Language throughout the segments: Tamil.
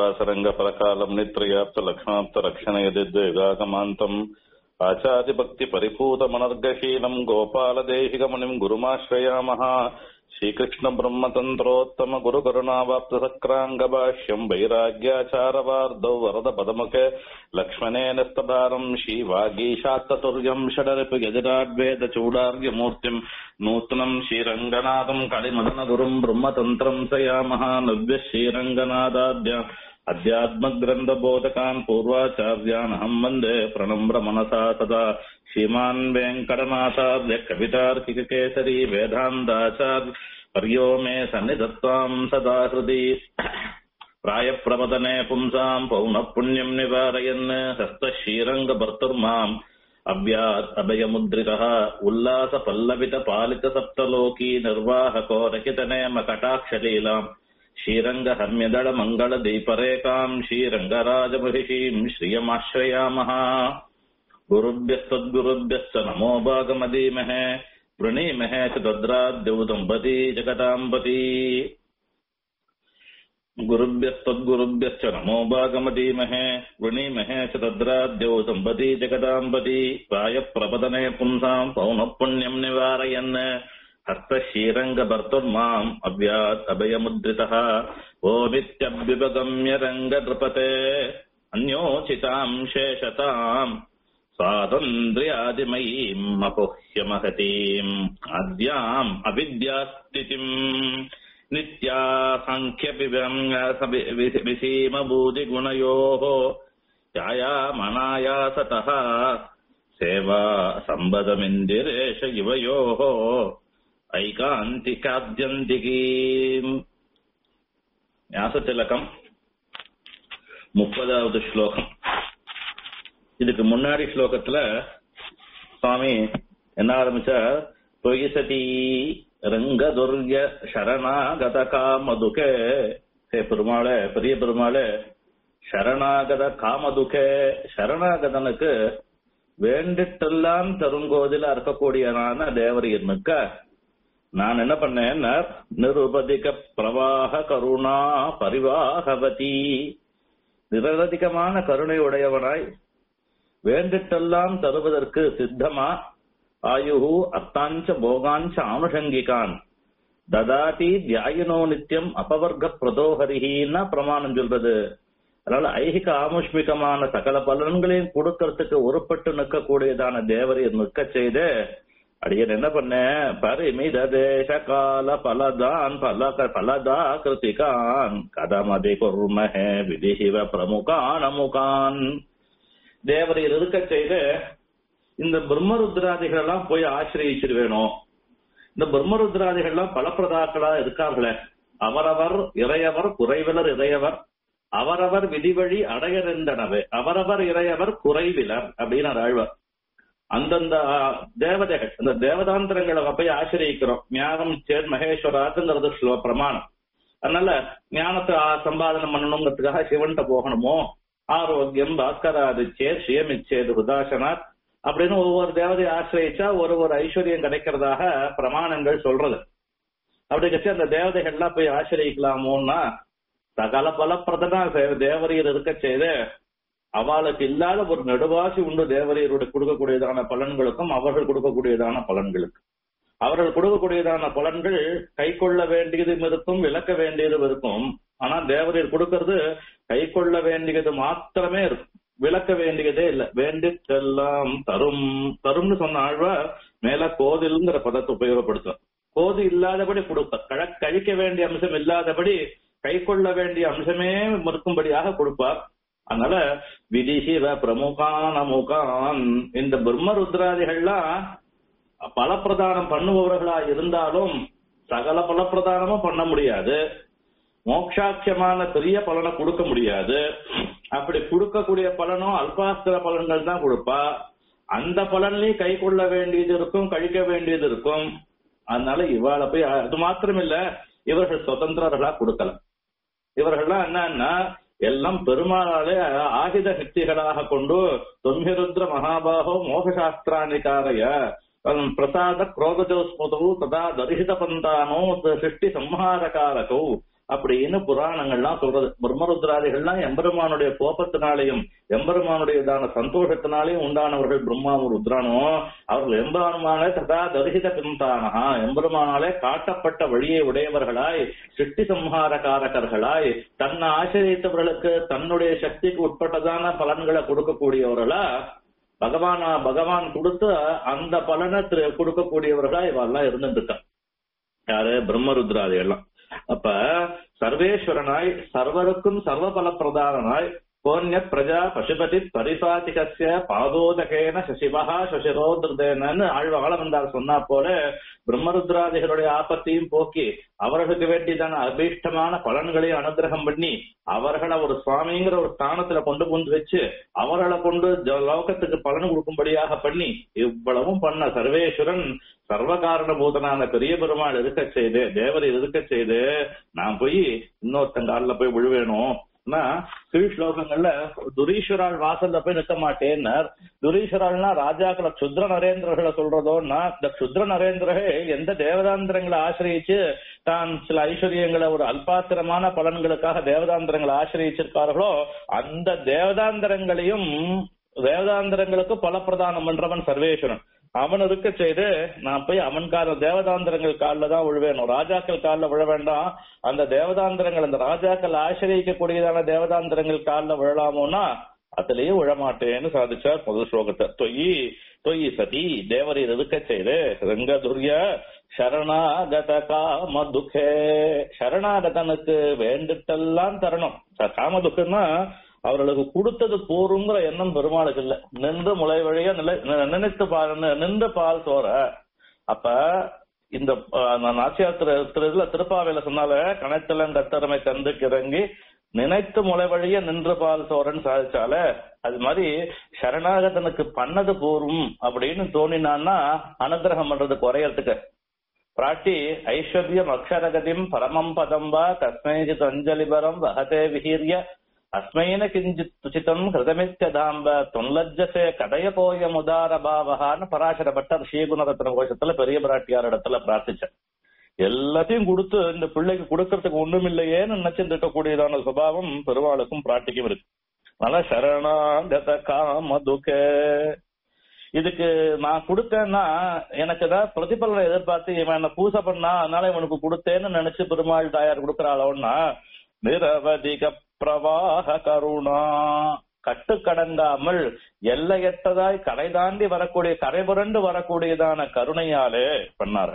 श्रीनिवासरङ्गपरकालम् नित्रयाप्तलक्ष्माप्तरक्षणयदिद्वेगागमान्तम् आचार्यभक्तिपरिपूतमनर्गशीलम् गोपालदेशिकमुनिम् गुरुमाश्रयामः श्रीकृष्णब्रह्मतन्त्रोत्तम गुरुकरुणावाप्तसक्राङ्गभाष्यम् वैराग्याचारवार्धौ वरदपदमुखे लक्ष्मणेन स्तदारम् श्रीवागीशात्ततुर्यम् षडरिपु यजराड्वेदचूडार्यमूर्तिम् नूतनम् श्रीरङ्गनाथम् कलिमदनगुरुम् ब्रह्मतन्त्रम् सयामः नव्यः श्रीरङ्गनादाद्य अध्यात्मग्रन्थबोधकान् पूर्वाचार्यानहम् वन्दे प्रणम्र मनसा सदा श्रीमान् वेङ्कटनाथार्य कवितार्किककेसरी वेदान्ताचार्य पर्यो मे सन्निधत्ताम् सदा हृदि प्रायप्रवदने पुंसाम् पौनःपुण्यम् निवारयन् हस्तश्रीरङ्गभर्तुर्माम् अव्यात् अभयमुद्रितः उल्लासपल्लवितपालितसप्तलोकी निर्वाहको रचितनेम कटाक्षलीलाम् श्रीरङ्गहर्म्यदळमङ्गलदीपरेकाम् श्रीरङ्गराजमहिषीम् श्रियमाश्रयामः गुरुभ्यस्तद्गुरुभ्यश्च नमो भागमदीमहे वृणीमहे च तद्राद्यौ दम्पती जगदाम्बती गुरुभ्यस्तद्गुरुभ्यश्च नमो भागमदीमहे वृणीमहे च तद्राद्यौ दम्पती जगदाम्बती प्रायप्रपदने पुंसाम् पौनःपुण्यम् निवारयन् हस्तशीरङ्गभर्तुर्माम् अव्यात् अभयमुद्रितः ओमित्यभ्युपगम्य रङ्गनृपते अन्योचिताम् शेषताम् स्वातन्त्र्यादिमयीम् अपुह्यमहतीम् अद्याम् अविद्यास्थितिम् नित्यासाङ्ख्यविसीमबूदिगुणयोः ध्यायामनायासतः सेवा सम्बदमिन्दिरेश युवयोः ஐகாந்திகாத்யந்திகீம் ஞாசத்திலக்கம் முப்பதாவது ஸ்லோகம் இதுக்கு முன்னாடி ஸ்லோகத்துல சுவாமி என்ன ஆரம்பிச்சா பொய்சதி ரங்கதுர்ய சரணாகத காமதுகே ஹே பெருமாளே பெரிய பெருமாளே சரணாகத காமதுகே சரணாகதனுக்கு வேண்டிட்டெல்லாம் தருங்கோதில இருக்கக்கூடியனான தேவரீர்னுக்க நான் என்ன பண்ணேன் நிருபதிக பிரவாக கருணா பரிவாகவதி நிரதிகமான கருணை உடையவனாய் வேண்டிட்டெல்லாம் தருவதற்கு சித்தமா ஆயுகு அத்தாஞ்ச போகாஞ்ச ஆனுஷங்கிகான் ததாதி தியாயினோ நித்தியம் அபவர்க்க பிரதோஹரிஹின்னா பிரமாணம் சொல்றது அதனால ஐகிக ஆமுஷ்மிகமான சகல பலன்களையும் கொடுக்கறதுக்கு உருப்பட்டு நிற்கக்கூடியதான தேவரையர் நிற்க செய்து அடியன் என்ன பண்ண பரிமித தேச கால பலதான் பல பலதா கிருத்திகான் கதமதி குர்மஹே விதிஹிவ பிரமுகான் அமுகான் தேவரையில் இருக்க செய்து இந்த பிரம்மருத்ராதிகள் எல்லாம் போய் ஆசிரியிச்சிரு வேணும் இந்த பிரம்மருத்ராதிகள் எல்லாம் பலப்பிரதாக்களா இருக்கார்களே அவரவர் இறையவர் குறைவிலர் இறையவர் அவரவர் விதிவழி அடையறிந்தனவே அவரவர் இறையவர் குறைவிலர் அப்படின்னு ஆழ்வார் அந்தந்த தேவதைகள் அந்த தேவதாந்திரங்களை போய் ஆசிரியிக்கிறோம் ஞானம் சேர் மகேஸ்வராத்துங்கிறது ஸ்லோ பிரமாணம் அதனால ஞானத்தை சம்பாதனம் பண்ணணுங்கிறதுக்காக சிவன்கிட்ட போகணுமோ ஆரோக்கியம் பாஸ்கராது சேர் சுயமிச்சேது உதாசனாத் அப்படின்னு ஒவ்வொரு தேவதையை ஆசிரியச்சா ஒரு ஒரு ஐஸ்வர்யம் கிடைக்கிறதாக பிரமாணங்கள் சொல்றது அப்படி கட்சி அந்த தேவதைகள்லாம் போய் ஆசிரியக்கலாமோன்னா சகல பலப்பிரதனா தேவரையர் இருக்க செய்து அவளுக்கு இல்லாத ஒரு நெடுவாசி உண்டு தேவரையருடைய கொடுக்கக்கூடியதான பலன்களுக்கும் அவர்கள் கொடுக்கக்கூடியதான பலன்களுக்கு அவர்கள் கொடுக்கக்கூடியதான பலன்கள் கை கொள்ள வேண்டியதும் இருக்கும் விளக்க வேண்டியதும் இருக்கும் ஆனா தேவரையர் கொடுக்கறது கை கொள்ள வேண்டியது மாத்திரமே இருக்கும் விளக்க வேண்டியதே இல்ல வேண்டித்தெல்லாம் தரும் தரும்னு சொன்ன ஆழ்வா மேல கோதில்ங்கிற பதத்தை உபயோகப்படுத்தும் கோது இல்லாதபடி கொடுப்பார் கழிக்க வேண்டிய அம்சம் இல்லாதபடி கை கொள்ள வேண்டிய அம்சமே இருக்கும்படியாக கொடுப்பார் அதனால விதிசிவ பிரமுகான் அமுகான் இந்த பிரம்ம ருத்ராதிகள்லாம் பலப்பிரதானம் பண்ணுபவர்களா இருந்தாலும் சகல பலப்பிரதானமும் பண்ண முடியாது மோக்ஷாட்சியமான பெரிய பலனை கொடுக்க முடியாது அப்படி கொடுக்கக்கூடிய பலனும் அல்பாஸ்திர பலன்கள் தான் கொடுப்பா அந்த பலன்லயும் கை கொள்ள வேண்டியது இருக்கும் கழிக்க வேண்டியது இருக்கும் அதனால இவாள போய் அது மாத்திரம் இல்ல இவர்கள் சுதந்திரர்களா கொடுக்கல இவர்கள்லாம் என்னன்னா எல்லாம் பெருமாளாலே ஆகித சக்திகளாக கொண்டு தொன்மிருத்ர மகாபாகோ மோகசாஸ்திராணிகாரய பிரசாத ಕ್ರೋಧಜೋ ಸ್ಮೃತವು ತದಾ ದರ್ಶಿತ ಪಂತಾನೋ ಸೃಷ್ಟಿ ಸಂಹಾರಕಾರಕವು அப்படின்னு புராணங்கள்லாம் சொல்றது பிரம்மருத்ராதிகள்லாம் எம்பெருமானுடைய கோபத்தினாலையும் எம்பெருமானுடையதான சந்தோஷத்தினாலையும் உண்டானவர்கள் பிரம்மாவும் ருத்ரானும் அவர்கள் எம்பெருமானே ததா தரிசித பிந்தானஹா எம்பெருமானாலே காட்டப்பட்ட வழியை உடையவர்களாய் சிருஷ்டி சம்ஹாரகாரகர்களாய் தன்னை ஆசிரியத்தவர்களுக்கு தன்னுடைய சக்திக்கு உட்பட்டதான பலன்களை கொடுக்கக்கூடியவர்களா பகவானா பகவான் கொடுத்த அந்த பலனை திரு- கொடுக்கக்கூடியவர்களா இவெல்லாம் இருந்துட்டு இருக்கா யாரு பிரம்மருத்ராதிகள்லாம் அப்ப சர்வேஸ்வரனாய் சர்வருக்கும் சர்வ பலப்பிரதானனாய் கோன்ய பிரஜா பசுபதி பரிபாதிகசிய பாதோதகேன சசிவஹா சசிரோதிருதேனன்னு ஆழ்வாள வந்தார் சொன்னா போல பிரம்மருத்ராதிகளுடைய ஆபத்தையும் போக்கி அவர்களுக்கு வேண்டியதான அபீஷ்டமான பலன்களையும் அனுகிரகம் பண்ணி அவர்களை ஒரு சுவாமிங்கிற ஒரு ஸ்தானத்துல கொண்டு கொண்டு வச்சு அவர்களை கொண்டு ஜ- லோகத்துக்கு பலன் கொடுக்கும்படியாக பண்ணி இவ்வளவும் பண்ண சர்வேஸ்வரன் சர்வ காரணபூதனான பெரிய பெருமாள் இருக்க செய்து தேவர் இருக்க செய்து நான் போய் இன்னொருத்தன் காலில் போய் விழுவேணும் ஆனா, கீழ் ஸ்லோகங்கள்ல துரீஸ்வரால் வாசல்ல போய் நிற்க மாட்டேன்னார் துரீஸ்வரால்னா ராஜாக்களை சுத்ர நரேந்திரர்களை சொல்றதோன்னா இந்த சுத்ர நரேந்திரர்கள் எந்த தேவதாந்திரங்களை ஆசிரியிச்சு தான் சில ஐஸ்வர்யங்களை ஒரு அல்பாத்திரமான பலன்களுக்காக தேவதாந்திரங்களை ஆசிரியிச்சிருக்கார்களோ அந்த தேவதாந்திரங்களையும் தேவதாந்திரங்களுக்கு பலப்பிரதானம் பண்றவன் சர்வேஸ்வரன் அவன் இருக்க செய்து நான் போய் அவன் கால தேவதாந்திரங்கள் காலில் தான் விழுவேணும் ராஜாக்கள் காலில் விழ வேண்டாம் அந்த தேவதாந்திரங்கள் அந்த ராஜாக்கள் ஆசிரியக்கக்கூடியதான தேவதாந்திரங்கள் காலில் விழலாமோன்னா அதுலயே விழமாட்டேன்னு சாதிச்சார் முதல் ஸ்லோகத்தை தொய்யி தொய்யி சதி தேவரீர் இருக்க செய்து ரங்கதுரிய சரணாகத காமதுகே சரணாகதனுக்கு வேண்டிட்டெல்லாம் தரணும் ச- காமதுக்குன்னா அவர்களுக்கு கொடுத்தது போருங்கிற எண்ணம் பெருமாளுக்கு இல்ல நின்று முளை வழியா நிலை நி- நினைத்து பால் நி- நின்று பால் சோற அப்ப இந்த அஹ், நான் நாச்சியார் திரு திரு இதுல திருப்பாவையில சொன்னால கணத்திலன் கத்தரமை கந்து கிறங்கி நினைத்து முளை வழிய நின்று பால் சோரன் சாதிச்சால அது மாதிரி சரணாகதனுக்கு பண்ணது போரும் அப்படின்னு தோணினான்னா அனுகிரகம் பண்றது குறையறதுக்கு பிராட்டி ஐஸ்வர்யம் அக்ஷரகதிம் பரமம் பதம் வா கஸ்மைச்சித் அஞ்சலிபரம் வகதே விஹீர்ய அஸ்மைன கிஞ்சித் துச்சிதம் ஹிருதமித்யதாம்ப தொன்லஜ்ஜசே கடைய போய முதார பாவகான்னு பராசர பட்டர் ஸ்ரீகுணரத்ன கோஷத்துல பெரிய பிராட்டியார் இடத்துல பிரார்த்திச்சேன் எல்லாத்தையும் கொடுத்து இந்த பிள்ளைக்கு கொடுக்கறதுக்கு ஒண்ணும் இல்லையேன்னு நினைச்சிட்டு இருக்கக்கூடியதான சுபாவம் பெருவாளுக்கும் பிராட்டிக்கும் இருக்கு அதனால சரணாகத காமதுகே இதுக்கு நான் கொடுத்தேன்னா எனக்கு ஏதாவது பிரதிபலனை எதிர்பார்த்து இவன் என்ன பூசை பண்ணா அதனால இவனுக்கு கொடுத்தேன்னு நினைச்சு பெருமாள் தாயார் கொடுக்கறாளோன்னா நிரவதிக பிரவாக கருணா கட்டுக்கடங்காமல் எல்லையற்றதாய் கரை தாண்டி வரக்கூடிய கரை புரண்டு வரக்கூடியதான கருணையாலே பண்ணாரு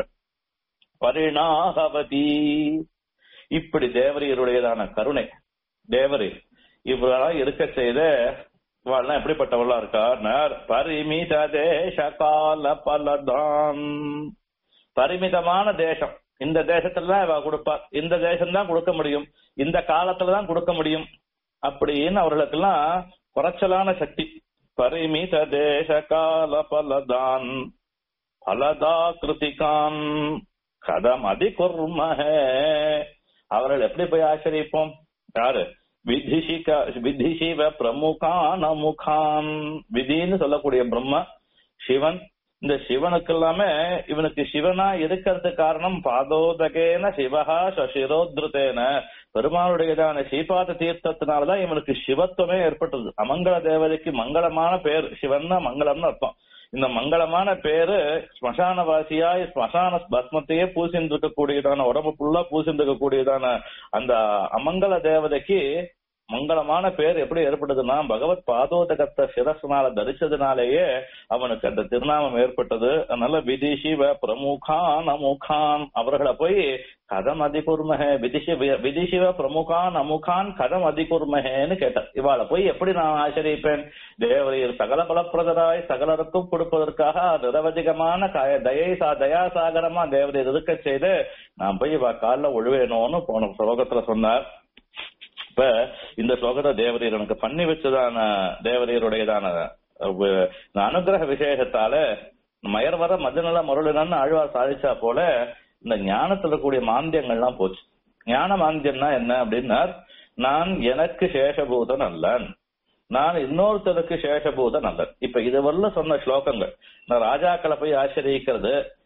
பரிணாகவதி இப்படி தேவரியருடையதான கருணை தேவரி இவரெல்லாம் இருக்க செய்த இவாள்லாம் எப்படிப்பட்டவளா இருக்கா பரிமித தேச கால பலதான் பரிமிதமான தேசம் இந்த தேசத்துல தான் இவ கொடுப்பா இந்த தேசம் தான் கொடுக்க முடியும் இந்த காலத்துல தான் கொடுக்க முடியும் அப்படின்னு அவர்களுக்கெல்லாம் குறைச்சலான சக்தி பரிமித தேச கால பலதான் பலதா கிருத்திகான் கதம் அதி குர்மஹே அவர்கள் எப்படி போய் ஆச்சரிப்போம் யாரு விதிஷிக விதிஷிவ பிரமுகான் அமுகான் விதின்னு சொல்லக்கூடிய பிரம்ம சிவன் இந்த சிவனுக்கு எல்லாமே இவனுக்கு சிவனா இருக்கிறதுக்கு காரணம் பாதோதகேன சிவஹா சசிரோத்ருதேன பெருமாளுடையதான ஸ்ரீபாத தீர்த்தத்தினாலதான் இவனுக்கு சிவத்துவமே ஏற்பட்டது அமங்கல தேவதைக்கு மங்களமான பேர் சிவன்னா மங்களம்னு அர்த்தம் இந்த மங்களமான பேரு ஸ்மசானவாசியாய் ஸ்மசான பஸ்மத்தையே பூசின்னு இருக்கக்கூடியதான உடம்பு ஃபுல்லா பூசின்னு இருக்கக்கூடியதான அந்த அமங்கல தேவதைக்கு மங்களமான பேர் எப்படி ஏற்பட்டதுன்னா பகவத் பாதோதகத்தை சிரஸ்னால தரிச்சதுனாலேயே அவனுக்கு அந்த திருநாமம் ஏற்பட்டது அதனால விதிஷிவ பிரமுகான் அமுகான் அவர்களை போய் கதம் அதிகுர்மக விதிஷி விதிஷிவ பிரமுகான் அமுகான் கதம் அதிகுர்மகேன்னு கேட்டார் இவாளை போய் எப்படி நான் ஆச்சரிப்பேன் தேவரீர் சகல பலப்பிரதராய் சகலருக்கும் கொடுப்பதற்காக நிரவதிகமான க- தயை சா தயாசாகரமா தேவரீர் இருக்க செய்து நான் போய் இவ காலில் ஒழுவேணும்னு போன ஸ்லோகத்துல சொன்னார் இப்ப இந்த ஸ்லோகத்தை தேவரீர் எனக்கு பண்ணி வச்சதான தேவரீருடையதான அஹ், இந்த அனுகிரக விசேஷத்தால மயர் வர மதுநல மருளினன்னு ஆழ்வார் சாதிச்சா போல இந்த ஞானத்துல இருக்கக்கூடிய மாந்தியங்கள்லாம் போச்சு ஞான மாந்தியம்னா என்ன அப்படின்னா நான் எனக்கு சேஷபூதன் அல்லன் நான் இன்னொருத்தருக்கு சேஷபூதன் அல்லன் இப்ப இது வரல சொன்ன ஸ்லோகங்கள் நான் ராஜாக்களை போய் ஆசிரியக்கிறது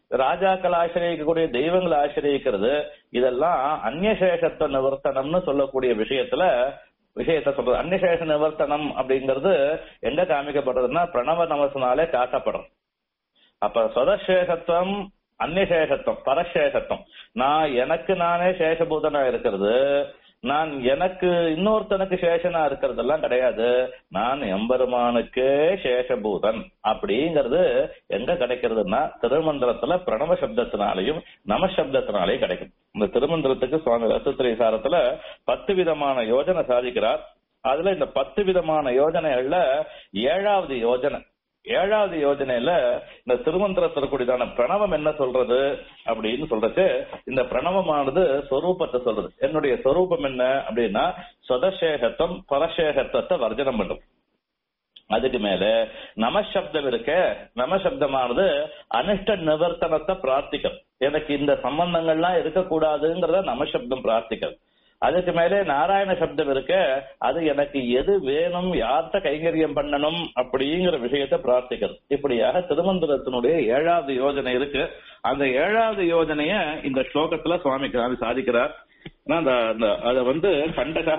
ராஜாக்கள் ஆசிரியக்கக்கூடிய தெய்வங்களை ஆசிரியக்கிறது இதெல்லாம் அந்நியசேஷத்துவ நிவர்த்தனம்னு சொல்லக்கூடிய விஷயத்துல விஷயத்த சொல்றது அந்நியசேஷ நிவர்த்தனம் அப்படிங்கிறது எங்க காமிக்கப்படுறதுன்னா பிரணவ நமசனாலே காட்டப்படும் அப்ப சொதசேஷத்துவம் அந்நியசேஷத்துவம் பரசேஷத்துவம் நான் எனக்கு நானே சேஷபூதனா இருக்கிறது நான் எனக்கு இன்னொருத்தனுக்கு சேஷனா இருக்கிறதெல்லாம் கிடையாது நான் எம்பெருமானுக்கே சேஷபூதன் அப்படிங்கிறது எங்க கிடைக்கிறதுன்னா திருமந்திரத்துல பிரணவ சப்தத்தினாலையும் நம சப்தத்தினாலையும் கிடைக்கும் இந்த திருமந்திரத்துக்கு சுவாமி ரசத்திரை சாரத்துல பத்து விதமான யோஜனை சாதிக்கிறார் அதுல இந்த பத்து விதமான யோஜனைகள்ல ஏழாவது யோஜனை ஏழாவது யோஜனையில இந்த திருமந்திரத்திற்குடிதான பிரணவம் என்ன சொல்றது அப்படின்னு சொல்றது இந்த பிரணவமானது சொரூபத்தை சொல்றது என்னுடைய சொரூபம் என்ன அப்படின்னா சொதசேகத்துவம் பரசேகத்துவத்தை வர்ஜனம் பண்ணும் அதுக்கு மேல நமசப்தம் இருக்க நமசப்தமானது அனிஷ்ட நிவர்த்தனத்தை பிரார்த்திக்கும் எனக்கு இந்த சம்பந்தங்கள்லாம் இருக்கக்கூடாதுங்கிறத நமசப்தம் பிரார்த்திக்கிறது அதுக்கு மேலே நாராயண சப்தம் இருக்க அது எனக்கு எது வேணும் யார்கிட்ட கைங்கரியம் பண்ணணும் அப்படிங்கிற விஷயத்த பிரார்த்திக்கிறது இப்படியாக திருமந்திரத்தினுடைய ஏழாவது யோஜனை இருக்கு அந்த ஏழாவது யோஜனைய இந்த ஸ்லோகத்துல சுவாமி காமி சாதிக்கிறார் ஏன்னா அந்த அந்த அதை வந்து கண்டகா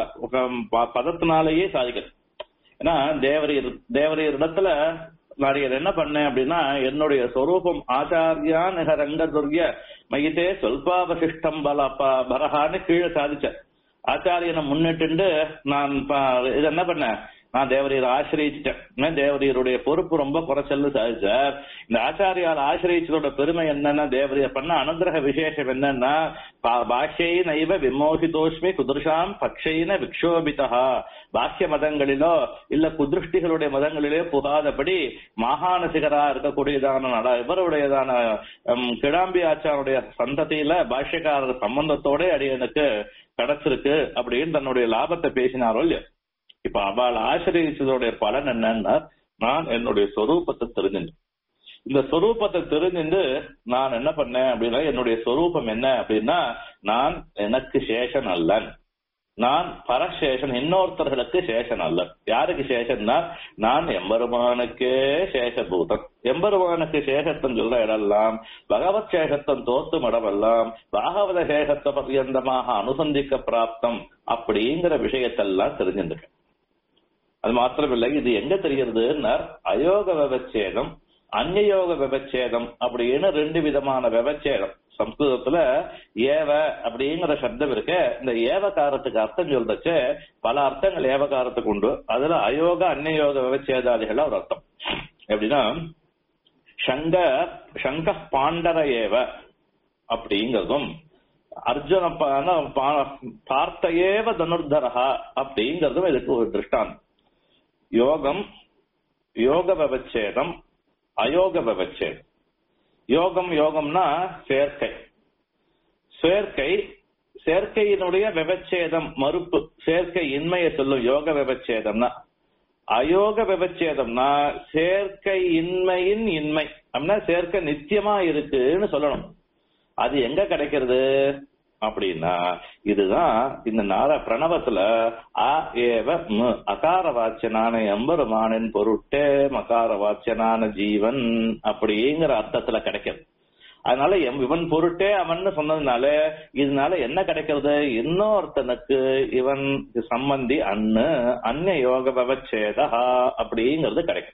பதத்தினாலேயே சாதிக்கிறது ஏன்னா தேவரீர் தேவரீர் இடத்துல நான் இதை என்ன பண்ணேன் அப்படின்னா என்னுடைய சொரூபம் ஆச்சாரியா நிகரங்க துர்ய மையத்தே சொல்பாவசிஷ்டம் பல ப- பரஹான்னு கீழே சாதிச்சேன் ஆச்சாரியனை முன்னிட்டு நான் ப- இது என்ன பண்ணேன் நான் தேவரீர் ஆசிரியிச்சிட்டேன் தேவரீருடைய பொறுப்பு ரொம்ப குறைச்சல்னு சாதிச்சார் இந்த ஆச்சாரியால் ஆசிரியச்சதோட பெருமை என்னன்னா தேவரீர் பண்ண அனுகிரக விசேஷம் என்னன்னா பா- பாஷ்யை நைவ விமோசிதோஷ்மி குதிருஷாம் பக்ஷைன விக்ஷோபிதா பாக்கிய மதங்களிலோ இல்ல குதிருஷ்டிகளுடைய மதங்களிலே புகாதபடி மாகாணசிகரா இருக்கக்கூடியதான நட இவருடையதான ஹம், கிடாம்பி ஆச்சாருடைய சந்ததியில பாஷ்யக்காரர் சம்பந்தத்தோட அடியனுக்கு கிடைச்சிருக்கு அப்படின்னு தன்னுடைய லாபத்தை பேசினாரோ இல்லையோ இப்ப அவள் ஆசிரியச்சதோடைய பலன் என்னன்னா நான் என்னுடைய சொரூபத்தை தெரிஞ்சுட்டேன் இந்த சொரூபத்தை தெரிஞ்சுட்டு நான் என்ன பண்ணேன் அப்படின்னா என்னுடைய சொரூபம் என்ன அப்படின்னா நான் எனக்கு சேஷன் அல்லன் நான் பரசேஷன் இன்னொருத்தர்களுக்கு சேஷன் அல்ல யாருக்கு சேஷன்னா நான் எம்பெருமானுக்கே சேஷபூதன் எம்பெருமானுக்கு சேஷத்தம் சொல்ற இடமெல்லாம் பகவத் சேஷத்தம் தோத்தும் இடமெல்லாம் பாகவத சேஷத்த பர்யந்தமாக அனுசந்திக்க பிராப்தம் அப்படிங்கிற விஷயத்தெல்லாம் தெரிஞ்சிருக்கேன் அது மாத்திரமில்லை இது எங்க தெரிகிறதுன்னா அயோக விவச்சேதம் அந்நியோக விவச்சேதம் அப்படின்னு ரெண்டு விதமான விவச்சேதம் சம்ஸ்கிருதத்துல ஏவ அப்படிங்கிற சப்தம் இருக்கு இந்த ஏவகாரத்துக்கு அர்த்தம் சொல்றச்சு பல அர்த்தங்கள் ஏவகாரத்துக்கு உண்டு அதுல அயோக அந்நியோக விவச்சேதாதிகள் ஒரு அர்த்தம் எப்படின்னா சங்க சங்க பாண்டர ஏவ அப்படிங்கிறதும் அர்ஜுன பா- பா- பார்த்த ஏவ தனுர்தரஹா அப்படிங்கிறதும் இதுக்கு ஒரு திருஷ்டாந்தம் யோகம் யோக விவச்சேதம் அயோக விவச்சேதம் யோகம் யோகம்னா சேர்க்கை சேர்க்கை சேர்க்கையினுடைய விவச்சேதம் மறுப்பு சேர்க்கை இன்மையை சொல்லும் யோக விவச்சேதம்னா அயோக விவச்சேதம்னா சேர்க்கை இன்மையின் இன்மை அப்படின்னா சேர்க்கை நித்தியமா இருக்குன்னு சொல்லணும் அது எங்க கிடைக்கிறது அப்படின்னா இதுதான் இந்த நார பிரணவத்துல அ ஏவ மு அகார வாச்சனான எம்பெருமானின் பொருட்டே மகார வாச்சனான ஜீவன் அப்படிங்கிற அர்த்தத்துல கிடைக்கிறது அதனால எம் இவன் பொருட்டே அவன் சொன்னதுனால இதனால என்ன கிடைக்கிறது இன்னொருத்தனுக்கு இவன் சம்பந்தி அன்னு அந்நிய யோக விவச்சேதா அப்படிங்கிறது கிடைக்கும்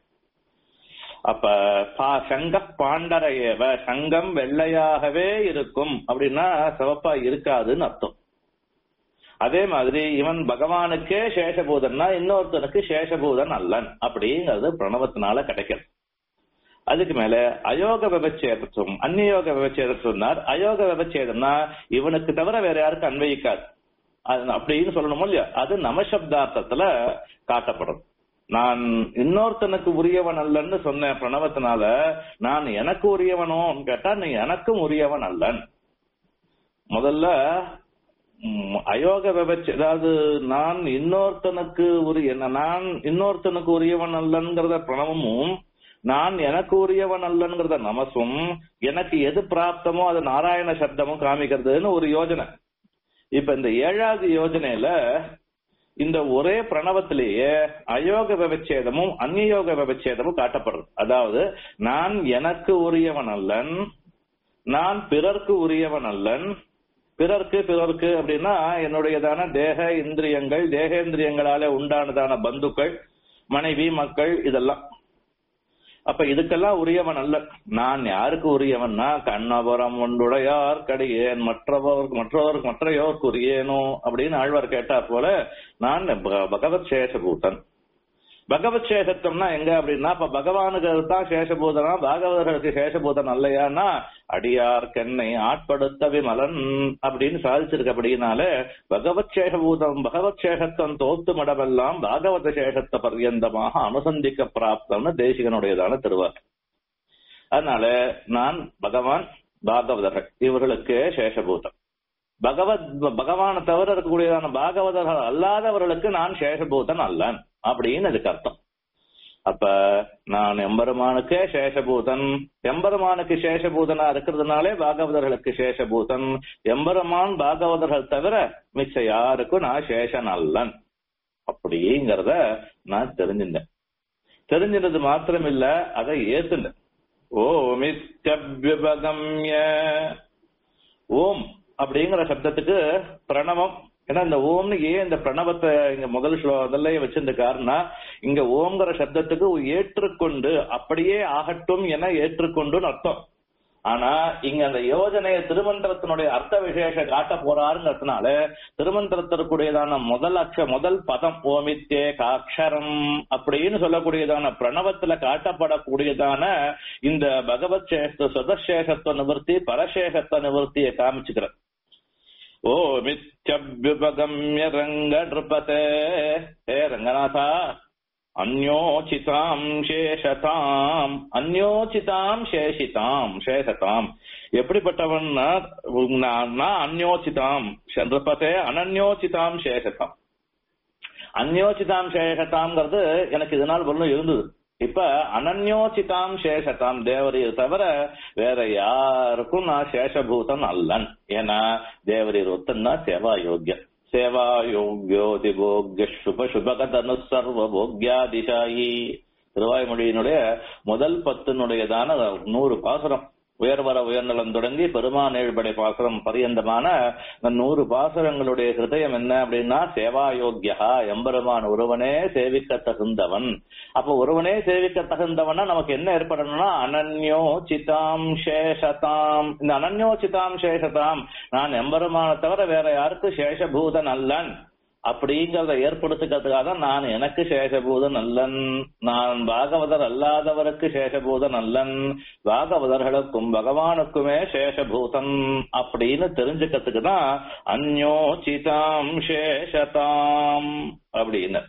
அப்ப பா- சங்க பாண்டர ஏவ சங்கம் வெள்ளையாகவே இருக்கும் அப்படின்னா சிவப்பா இருக்காதுன்னு அர்த்தம் அதே மாதிரி இவன் பகவானுக்கே சேஷபூதன்னா இன்னொருத்தனுக்கு சேஷபூதன் அல்லன் அப்படிங்கிறது பிரணவத்தினால கிடைக்கிறது அதுக்கு மேல அயோக விபச்சேதத்துவம் அந்நியோக விபச்சேதம் சொன்னார் அயோக விபச்சேதம்னா இவனுக்கு தவிர வேற யாருக்கும் அன்வயிக்காது அது அப்படின்னு சொல்லணுமோ இல்லையா அது நமசப்தார்த்தத்துல காட்டப்படும் நான் இன்னொருத்தனுக்கு உரியவன் அல்லன்னு சொன்ன பிரணவத்தினால நான் எனக்கு உரியவனோன்னு கேட்டா நீ எனக்கும் உரியவன் அல்லன் முதல்ல ம், அயோக விபச்சி அதாவது நான் இன்னொருத்தனுக்கு உரிய நான் இன்னொருத்தனுக்கு உரியவன் அல்லன்கிறத பிரணவமும் நான் எனக்கு உரியவன் அல்லன்கிறத நமசும் எனக்கு எது பிராப்தமோ அது நாராயண சப்தமும் காமிக்கிறதுன்னு ஒரு யோஜனை இப்ப இந்த ஏழாவது யோஜனையில இந்த ஒரே பிரணவத்திலேயே அயோக விவச்சேதமும் அந்நியோக விவச்சேதமும் காட்டப்படுறது அதாவது நான் எனக்கு உரியவன் அல்லன் நான் பிறர்க்கு உரியவன் அல்லன் பிறர்க்கு பிறர்க்கு அப்படின்னா என்னுடையதான தேக இந்திரியங்கள் தேகேந்திரியங்களால உண்டானதான பந்துக்கள் மனைவி மக்கள் இதெல்லாம் அப்ப இதுக்கெல்லாம் உரியவன் அல்ல நான் யாருக்கு உரியவன்னா கண்ணபுரம் ஒன்றுடையார் கடியேன் மற்றவர் மற்றவர் மற்றையோருக்கு உரியேனோ அப்படின்னு ஆழ்வார் கேட்டார் போல நான் ப- பகவத் சேஷபூதன் பகவத் சேஷத்துவம்னா எங்க அப்படின்னா இப்ப பகவானுக்கு தான் சேஷபூதனா பாகவதர்களுக்கு சேஷபூதன் அல்லையான்னா அடியார் கென்னை ஆட்படுத்த விமலன் அப்படின்னு சாதிச்சிருக்கபடினால பகவத் சேஷபூதம் பகவத் சேஷத்துவம் தோத்து மடமெல்லாம் பாகவத சேஷத்த பர்யந்தமாக அனுசந்திக்க பிராப்தம்னு தேசிகனுடையதான திருவார் அதனால நான் பகவான் பாகவதர்கள் இவர்களுக்கு சேஷபூதம் பகவத் பகவானை தவிர இருக்கக்கூடியதான பாகவதர்கள் அல்லாதவர்களுக்கு நான் சேஷபூதன் அல்லன் அப்படின்னு அதுக்கு அர்த்தம் அப்ப நான் எம்பெருமானுக்கே சேஷபூதன் எம்பெருமானுக்கு சேஷபூதனா இருக்கிறதுனாலே பாகவதர்களுக்கு சேஷபூதன் எம்பெருமான் பாகவதர்கள் தவிர மிச்ச யாருக்கும் நான் சேஷன் அல்லன் அப்படிங்கிறத நான் தெரிஞ்சிருந்தேன் தெரிஞ்சினது மாத்திரம் இல்ல அதை ஏத்துனேன் ஓமித்யபியுபகம்ய ஓம் அப்படிங்கிற சப்தத்துக்கு பிரணவம் ஏன்னா இந்த ஓம்னு ஏன் இந்த பிரணவத்தை இங்க முதல் ஸ்லோ முதல்ல வச்சிருக்காருன்னா இங்க ஓம்ங்கிற சப்தத்துக்கு ஏற்றுக்கொண்டு அப்படியே ஆகட்டும் என ஏற்றுக்கொண்டுன்னு அர்த்தம் ஆனா இங்க அந்த யோஜனைய திருமந்திரத்தினுடைய அர்த்த விசேஷ காட்ட போறாருங்கிறதுனால திருமந்திரத்திற்குரியதான முதல் அக்ஷ முதல் பதம் ஓமித்தே காட்சரம் அப்படின்னு சொல்லக்கூடியதான பிரணவத்துல காட்டப்படக்கூடியதான இந்த பகவத் சேஷ சுதசேஷத்துவ நிவர்த்தி பரசேஷத்துவ நிவர்த்தியை காமிச்சுக்கிறேன் ஓ மித்யபியுபகம்ய ரங்க நிருபதே ஹே ரங்கநாதா அந்யோச்சிதாம் சேஷதாம் அந்யோச்சிதாம் சேஷிதாம் சேஷதாம் எப்படிப்பட்டவன்னா நான் நான் அந்யோச்சிதாம் நிருபதே அனன்யோச்சிதாம் சேஷதாம் அந்யோச்சிதாம் சேஷதாம்ங்கிறது எனக்கு இதனால் ஒன்றும் இருந்தது இப்ப அனன்யோச்சிதாம் சேஷதாம் தேவரீர் தவிர வேற யாருக்கும் நான் சேஷபூதன் அல்லன் ஏன்னா தேவரீர் ஒத்தன்னா சேவா யோக்கியம் சேவா யோகியோதி போக்ய சுப சுபகதனு சர்வ போக்யாதிசாயி திருவாய்மொழியினுடைய முதல் பத்தினுடையதான நூறு பாசுரம் உயர்வர உயர்நலம் தொடங்கி பெருமான் ஏழ்படை பாசுரம் பரியந்தமான இந்த நூறு பாசுரங்களுடைய ஹிருதயம் என்ன அப்படின்னா சேவா யோக்கியா எம்பெருமான் ஒருவனே சேவிக்க தகுந்தவன் அப்ப ஒருவனே சேவிக்க தகுந்தவனா நமக்கு என்ன ஏற்படணும்னா அனன்யோ சிதாம் சேஷதாம் இந்த அனன்யோ சிதாம் சேஷதாம் நான் எம்பெருமான தவிர வேற யாருக்கு சேஷபூதன் அல்லன் அப்படிங்கறத ஏற்படுத்திக்கிறதுக்காக நான் எனக்கு சேஷபூதன் அல்லன் நான் பாகவதர் அல்லாதவருக்கு சேஷபூதன் அல்லன் பாகவதர்களுக்கும் பகவானுக்குமே சேஷபூதன் அப்படின்னு தெரிஞ்சுக்கிறதுக்கு தான் அந்யோச்சிதாம் சேஷதாம் அப்படின்னு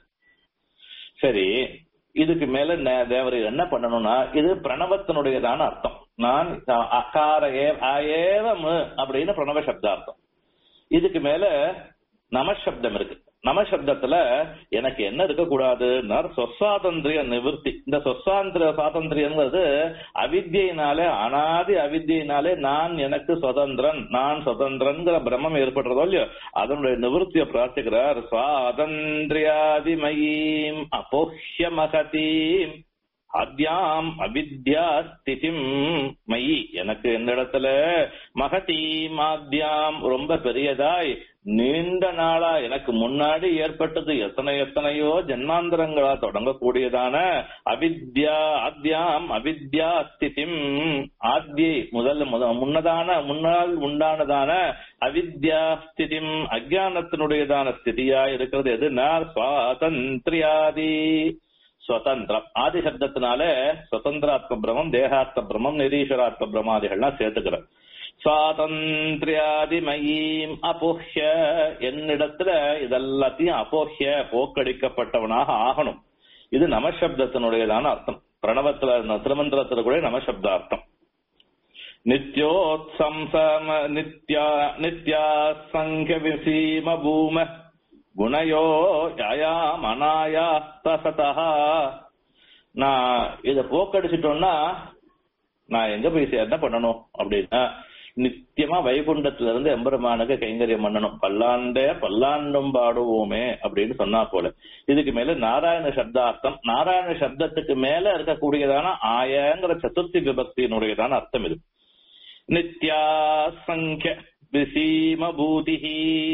சரி இதுக்கு மேல நே- தேவரீர் என்ன பண்ணணும்னா இது பிரணவத்தினுடையதான அர்த்தம் நான் அகார ஏ- ஆயேவம் அப்படின்னு பிரணவ சப்தார்த்தம் இதுக்கு மேல நமசப்தம் இருக்கு நமசப்தத்துல எனக்கு என்ன இருக்கக்கூடாதுன்னா சொஸ்வாதந்திரிய நிவர்த்தி இந்த சொஸ்வாந்திர சுவாதந்திரியங்கிறது அவித்யினாலே அனாதி அவித்யினாலே நான் எனக்கு சுதந்திரன் நான் சுதந்திரன்கிற பிரம்மம் ஏற்படுறதோ இல்லையோ அதனுடைய நிவர்த்தியை பிரார்த்திக்கிறார் சுவாதந்திரியாதிமயீம் அபோஹ்ய மகதீம் அத்யாம் அவித்யா ஸ்திதிம் மயி எனக்கு எந்த இடத்துல மகதீம் ஆத்யாம் ரொம்ப பெரியதாய் நீண்ட நாளா எனக்கு முன்னாடி ஏற்பட்டது எத்தனை எத்தனையோ ஜென்மாந்தரங்களா தொடங்கக்கூடியதான அவித்யா ஆத்யாம் அவித்யா ஸ்திதிம் ஆத்யை முதல் முத முன்னதான முன்னால் உண்டானதான அவித்யா ஸ்திதிம் அஜானத்தினுடையதான ஸ்திதியா இருக்கிறது எதுனா சுவாதந்திரியாதி சுதந்திரம் ஆதி சப்தத்தினால சுதந்திராத்ம பிரமம் தேகாத்ம பிரமம் நிரீஸ்வராத்ம பிரமாதிகள்லாம் சேர்த்துக்கிறேன் சுவாதந்திரியாதிமயீம் அபோஹ்ய என்னிடத்துல இதெல்லாத்தையும் அபோஹ்ய போக்கடிக்கப்பட்டவனாக ஆகணும் இது நமசப்தத்தினுடையதான அர்த்தம் பிரணவத்துல திருமந்திரத்துல கூட நமசப்த அர்த்தம் நித்யோத்சம்சம நித்யா நித்யா சங்க விசீம பூம குணயோ யாயாம் அனாயாஸ்தசதா நான் இத போக்கடிச்சிட்டோம்னா நான் எங்க போய் சே- என்ன பண்ணணும் அப்படின்னா நித்தியமா வைகுண்டத்துல இருந்து எம்பெருமானுக்கு கைங்கரியம் பண்ணணும் பல்லாண்டே பல்லாண்டும் பாடுவோமே அப்படின்னு சொன்னா போல இதுக்கு மேல நாராயண சப்தார்த்தம் நாராயண சப்தத்துக்கு மேல இருக்கக்கூடியதான ஆயங்கிற சதுர்த்தி விபக்தியினுடையதான அர்த்தம் இது நித்யா சங்கிய விசீம பூதிஹி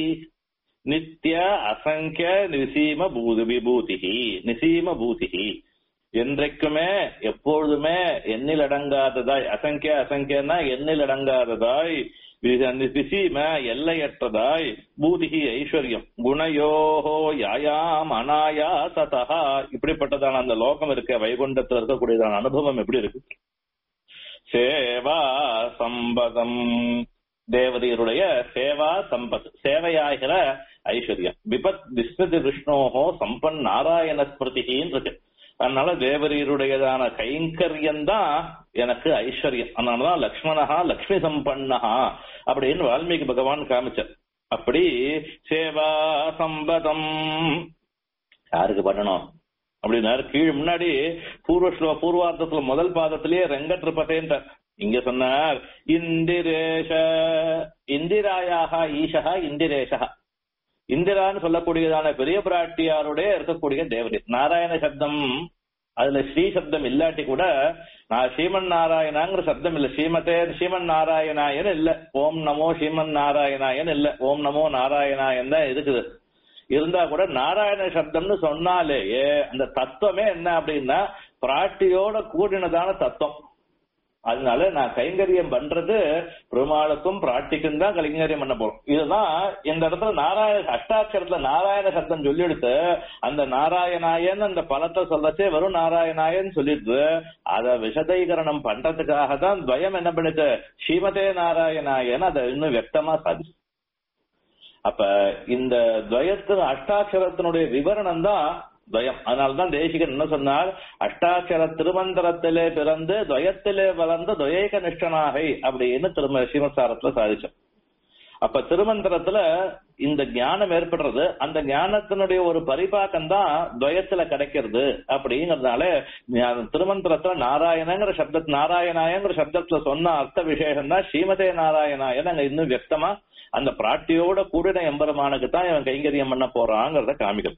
நித்ய அசங்கிய நிசீம பூதி விபூதிஹி நிசீம பூதிஹி என்றைக்குமே எப்பொழுதுமே எண்ணில் அடங்காததாய் அசங்கிய அசங்கியன்னா எண்ணில் அடங்காததாய் விசீம எல்லையற்றதாய் பூதிகி ஐஸ்வர்யம் குணயோகோ யாயாம் அனாயா சதா இப்படிப்பட்டதான அந்த லோகம் இருக்க வைகுண்டத்தில் இருக்கக்கூடியதான அனுபவம் எப்படி இருக்கு சேவா சம்பதம் தேவதையருடைய சேவா சம்பத் சேவையாகிற ஐஸ்வர்யம் விபத் விஸ்வதி விஷ்ணோஹோ சம்பன் நாராயண ஸ்மிருதிகின்னு இருக்கு அதனால தேவரீருடையதான கைங்கரியம் தான் எனக்கு ஐஸ்வர்யம் அதனாலதான் லக்ஷ்மணஹா லக்ஷ்மி சம்பன்னஹா அப்படின்னு வால்மீகி பகவான் காமிச்சார் அப்படி சேவா சம்பதம் யாருக்கு பண்ணணும் அப்படின்னாரு கீழ் முன்னாடி பூர்வ ஸ்லோ பூர்வார்த்தத்துல முதல் பாதத்திலேயே ரெங்கட்ருப்பட்டேன்ற இங்க சொன்னார் இந்திரேஷ இந்திராயாக ஈஷா இந்திரேஷா இந்திரான்னு சொல்லக்கூடியதான பெரிய பிராட்டியாருடைய இருக்கக்கூடிய தேவதை நாராயண சப்தம் அதுல ஸ்ரீ சப்தம் இல்லாட்டி கூட நான் ஸ்ரீமன் நாராயணாங்கிற சப்தம் இல்ல ஸ்ரீமதே ஸ்ரீமன் நாராயணாயன் இல்ல ஓம் நமோ ஸ்ரீமன் நாராயணாயன் இல்ல ஓம் நமோ நாராயணாயன் தான் இருக்குது இருந்தா கூட நாராயண சப்தம்னு சொன்னாலேயே அந்த தத்துவமே என்ன அப்படின்னா பிராட்டியோட கூடினதான தத்துவம் அதனால நான் கைங்கரியம் பண்றது பெருமாளுக்கும் பிராட்டிக்கும் தான் கைங்கரியம் பண்ண போறோம் இதுதான் இந்த இடத்துல நாராயண அஷ்டாட்சரத்துல நாராயண சப்தம் சொல்லிடுத்து அந்த நாராயணாயன் அந்த பலத்தை சொல்லச்சே வெறும் நாராயணாயன் சொல்லிடுது அத விஷதீகரணம் பண்றதுக்காக தான் துவயம் என்ன பண்ணுது ஸ்ரீமதே நாராயணாயன் அதை இன்னும் வியக்தமா சாதிச்சு அப்ப இந்த துவயத்து அஷ்டாட்சரத்தினுடைய விவரணம் தான் துவயம் அதனால்தான் தேசிகன் என்ன சொன்னார் அஷ்டாட்சர திருமந்திரத்திலே பிறந்து துவயத்திலே வளர்ந்த துவயக நிஷ்டனாகை அப்படின்னு திரும ஸ்ரீமசாரத்துல சாதிச்சோம் அப்ப திருமந்திரத்துல இந்த ஞானம் ஏற்படுறது அந்த ஞானத்தினுடைய ஒரு பரிபாக்கம் தான் துவயத்துல கிடைக்கிறது அப்படிங்கறதுனால திருமந்திரத்துல நாராயணங்கிற சப்த நாராயணாயங்கிற சப்தத்துல சொன்ன அர்த்த விசேஷம் தான் ஸ்ரீமதே நாராயணாயன் அங்க இன்னும் வியக்தமா அந்த பிராட்டியோட கூடின எம்பெருமானுக்கு தான் இவன் கைங்கரியம் பண்ண போறாங்கிறத காமிக்கிறது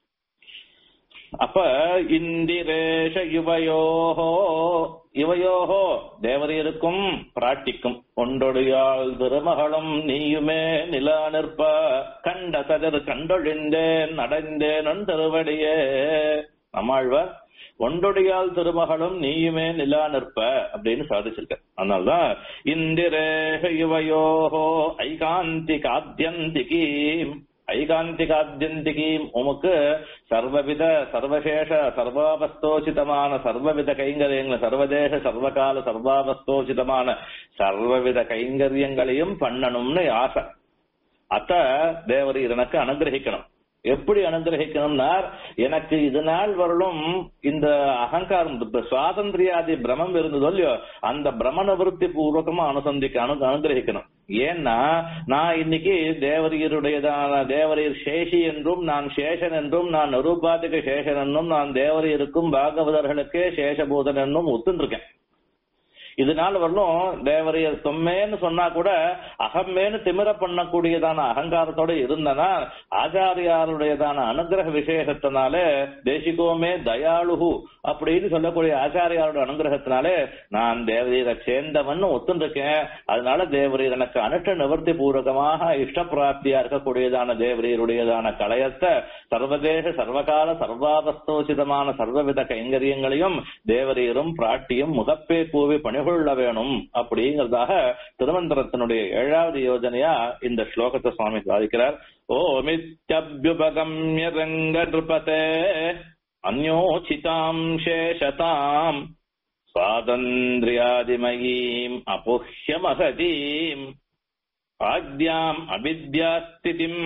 அப்ப இந்திரேஷ யுவயோஹோ இவையோஹோ தேவரீருக்கும் பிராட்டிக்கும் ஒன்றொடியாள் திருமகளும் நீயுமே நிலா நிற்ப கண்ட ததிர் கண்டொழிந்தேன் அடைந்தேன் திருவடியே நம்மாழ்வார் ஒன்றொடியால் திருமகளும் நீயுமே நிலா நிற்ப அப்படின்னு சாதிச்சிருக்க அதனால்தான் இந்திரேஷ யுவயோஹோ ஐகாந்தி காத்தியந்திகீம் ஐகாந்திகாத்தியந்திகீம் உமக்கு சர்வவித சர்வசேஷ சர்வாவஸ்தோசிதமான சர்வவித கைங்கரியங்கள் சர்வதேச சர்வகால சர்வாவஸ்தோசிதமான சர்வவித கைங்கரியங்களையும் பண்ணணும்னு ஆசை அத்த தேவர் எனக்கு அனுகிரகிக்கணும் எப்படி அனுகிரகிக்கணும்னா எனக்கு இது நாள் வரலும் இந்த அகங்காரம் சுவாதந்திரியாதி பிரமம் இருந்ததோ இல்லையோ அந்த பிரம நிவர்த்தி பூர்வகமா அனுசந்திக்க அனு அனுகிரகிக்கணும் ஏன்னா நான் இன்னைக்கு தேவரீருடையதான தேவரீர் சேஷி என்றும் நான் சேஷன் என்றும் நான் நிரூபாதிக சேஷன் என்றும் நான் தேவரீருக்கும் பாகவதர்களுக்கே சேஷபூதன் என்றும் ஒத்துருக்கேன் இதனால வரலும் தேவரையர் தொம்மேன்னு சொன்னா கூட அகம்மேன்னு திமிர பண்ணக்கூடியதான அகங்காரத்தோட இருந்தனா ஆச்சாரியாருடையதான அனுகிரக விசேஷத்தினால தேசிகோமே தயாளுகு அப்படின்னு சொல்லக்கூடிய ஆச்சாரியாரோட அனுகிரகத்தினாலே நான் தேவரீரை சேர்ந்தவன் ஒத்துருக்கேன் அதனால தேவரீர் எனக்கு அனுஷ்ட நிவர்த்தி பூர்வகமாக இஷ்ட பிராப்தியா இருக்கக்கூடியதான தேவரீருடையதான கலையத்தை சர்வதேச சர்வகால சர்வாவஸ்தோசிதமான சர்வவித கைங்கரியங்களையும் தேவரீரும் பிராட்டியும் முகப்பே கூவி பணிகொள்ள வேணும் அப்படிங்கிறதாக திருமந்திரத்தினுடைய ஏழாவது யோஜனையா இந்த ஸ்லோகத்தை சுவாமி சாதிக்கிறார் ஓமித்யபியுபகம்ய ரங்க நிருபதே அந்யோச்சிதாம் சேஷதாம் स्वातन्त्र्यादिमयीम् अपुह्यमहतीम् आद्याम् अविद्यास्थितिम्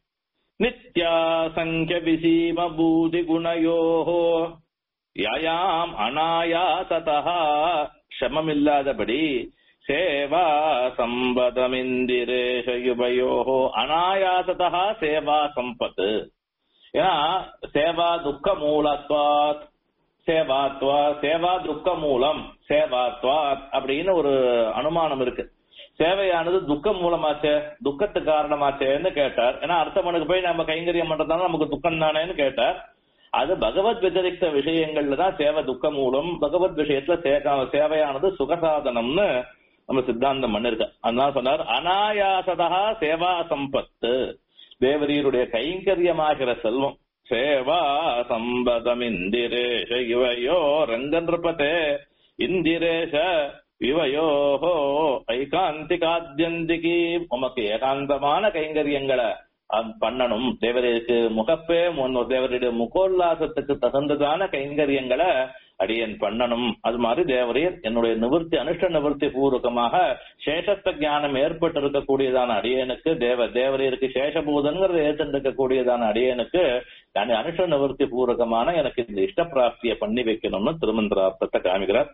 नित्यासङ्ख्यविसीमभूतिगुणयोः ययाम् अनायासतः शममिल्लादपடி சேவா சம்பதமிந்திரேஷ யுபயோஹோ அனாயாசதா சேவா சம்பத் ஏன்னா சேவா துக்க மூலத்வாத் சேவாத்வா சேவா துக்க மூலம் சேவாத்வாத் அப்படின்னு ஒரு அனுமானம் இருக்கு சேவையானது துக்க மூலமாச்சே துக்கத்து காரணமாச்சேன்னு கேட்டார் ஏன்னா அர்த்தமனுக்கு போய் நம்ம கைங்கரியம் பண்றதால நமக்கு துக்கம் தானேன்னு கேட்டார் அது பகவத் விதரிக்த விஷயங்கள்ல தான் சேவை துக்க மூலம் பகவத் விஷயத்துல சேவையானது சுகசாதனம்னு நம்ம சித்தாந்தம் பண்ணிருக்க அதனால சொன்னார் அனாயாசதா சேவா சம்பத்து தேவரீருடைய கைங்கரியமாகிற செல்வம் சேவா சம்பதம் இந்திரேஷ இவையோ ரங்கன்றுபதே இந்திரேஷ இவையோஹோ ஐகாந்திகாத்யந்திகி உமக்கு ஏகாந்தமான கைங்கரியங்களை அது பண்ணணும் தேவருக்கு முகப்பே முன் தேவருடைய முகோல்லாசத்துக்கு தகுந்ததான கைங்கரியங்களை அடியன் பண்ணணும் அது மாதிரி தேவரீர் என்னுடைய நிவர்த்தி அனுஷ்ட நிவர்த்தி பூர்வகமாக சேஷத்த ஞானம் ஏற்பட்டு இருக்கக்கூடியதான அடியனுக்கு தேவ தேவரீருக்கு சேஷபூதன்கிறத ஏற்றிருக்கக்கூடியதான அடியனுக்கு நான் அனுஷ்ட நிவர்த்தி பூர்வகமான எனக்கு இந்த இஷ்ட பிராப்தியை பண்ணி வைக்கணும்னு திருமந்திரார்த்தத்தை காமிக்கிறார்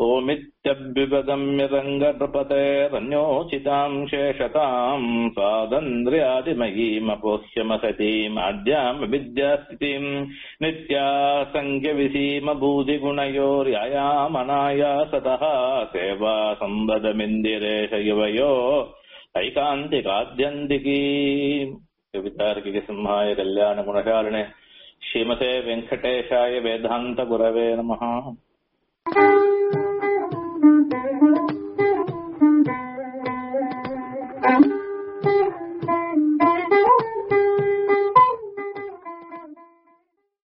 ஓமித்யபிபதம்யரங்கபதேரன்யோசிதாம் சேஷதாம் स्वातन्त्र्यादिमयीमपोह्यमहतीम् आद्याम् विद्यास्थितिम् नित्या सङ्ख्यविसीमभूतिगुणयोर्यायामनायासतः सेवा सम्बदमिन्दिरेश युवयो ऐकान्तिकाद्यन्तिकी कवितार्किकसिंहाय कल्याणगुणशालिने श्रीमते वेङ्कटेशाय वेदान्तगुरवे नमः Thank you.